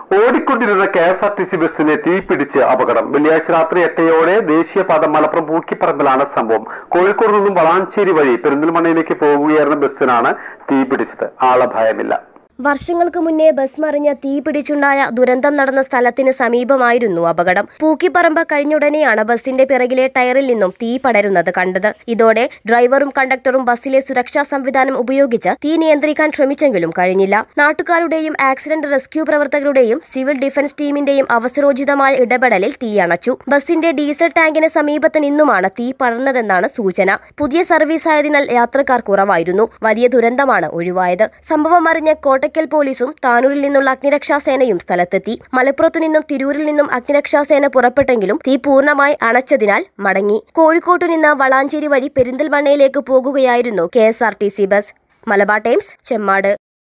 ഓടിക്കൊണ്ടിരുന്ന K S R T C ബസ്സിനെ തീപിടിച്ച് അപകടം വെള്ളിയാഴ്ച രാത്രി എട്ടയോടെ ദേശീയപാത മലപ്പുറം പൂക്കിപ്പറമ്പിലാണ് സംഭവം കോഴിക്കോട് നിന്നും വളാഞ്ചേരി വഴി പെരിന്തൽമണ്ണയിലേക്ക് പോകുകയായിരുന്ന ബസ്സിനാണ് തീപിടിച്ചത് ആളഭയമില്ല വർഷങ്ങൾക്ക് മുന്നേ ബസ് മറിഞ്ഞ് തീ പിടിച്ചുണ്ടായ ദുരന്തം നടന്ന സ്ഥലത്തിന് സമീപമായിരുന്നു അപകടം പൂക്കിപ്പറമ്പ് കഴിഞ്ഞുടനെയാണ് ബസിന്റെ പിറകിലെ ടയറിൽ നിന്നും തീ പടരുന്നത് കണ്ടത് ഇതോടെ ഡ്രൈവറും കണ്ടക്ടറും ബസ്സിലെ സുരക്ഷാ സംവിധാനം ഉപയോഗിച്ച് തീ നിയന്ത്രിക്കാൻ ശ്രമിച്ചെങ്കിലും കഴിഞ്ഞില്ല നാട്ടുകാരുടെയും ആക്സിഡന്റ് റെസ്ക്യൂ പ്രവർത്തകരുടെയും സിവിൽ ഡിഫൻസ് ടീമിന്റെയും അവസരോചിതമായ ഇടപെടലിൽ തീയണച്ചു ബസിന്റെ ഡീസൽ ടാങ്കിന് സമീപത്ത് നിന്നുമാണ് തീ പടർന്നതെന്നാണ് സൂചന പുതിയ സർവീസ് ആയതിനാൽ യാത്രക്കാർ കുറവായിരുന്നു വലിയ ദുരന്തമാണ് ഒഴിവായത് സംഭവം അറിഞ്ഞ കോട്ടയ്ക്കൽ പോലീസും താനൂരിൽ നിന്നുള്ള അഗ്നിരക്ഷാസേനയും സ്ഥലത്തെത്തി മലപ്പുറത്തു നിന്നും തിരൂരിൽ നിന്നും അഗ്നിരക്ഷാസേന പുറപ്പെട്ടെങ്കിലും തീ പൂർണ്ണമായി അണച്ചതിനാൽ മടങ്ങി കോഴിക്കോട്ടു നിന്ന് വളാഞ്ചേരി വഴി പെരിന്തൽമണ്ണയിലേക്ക് പോകുകയായിരുന്നു K bus Malabar times Chemmad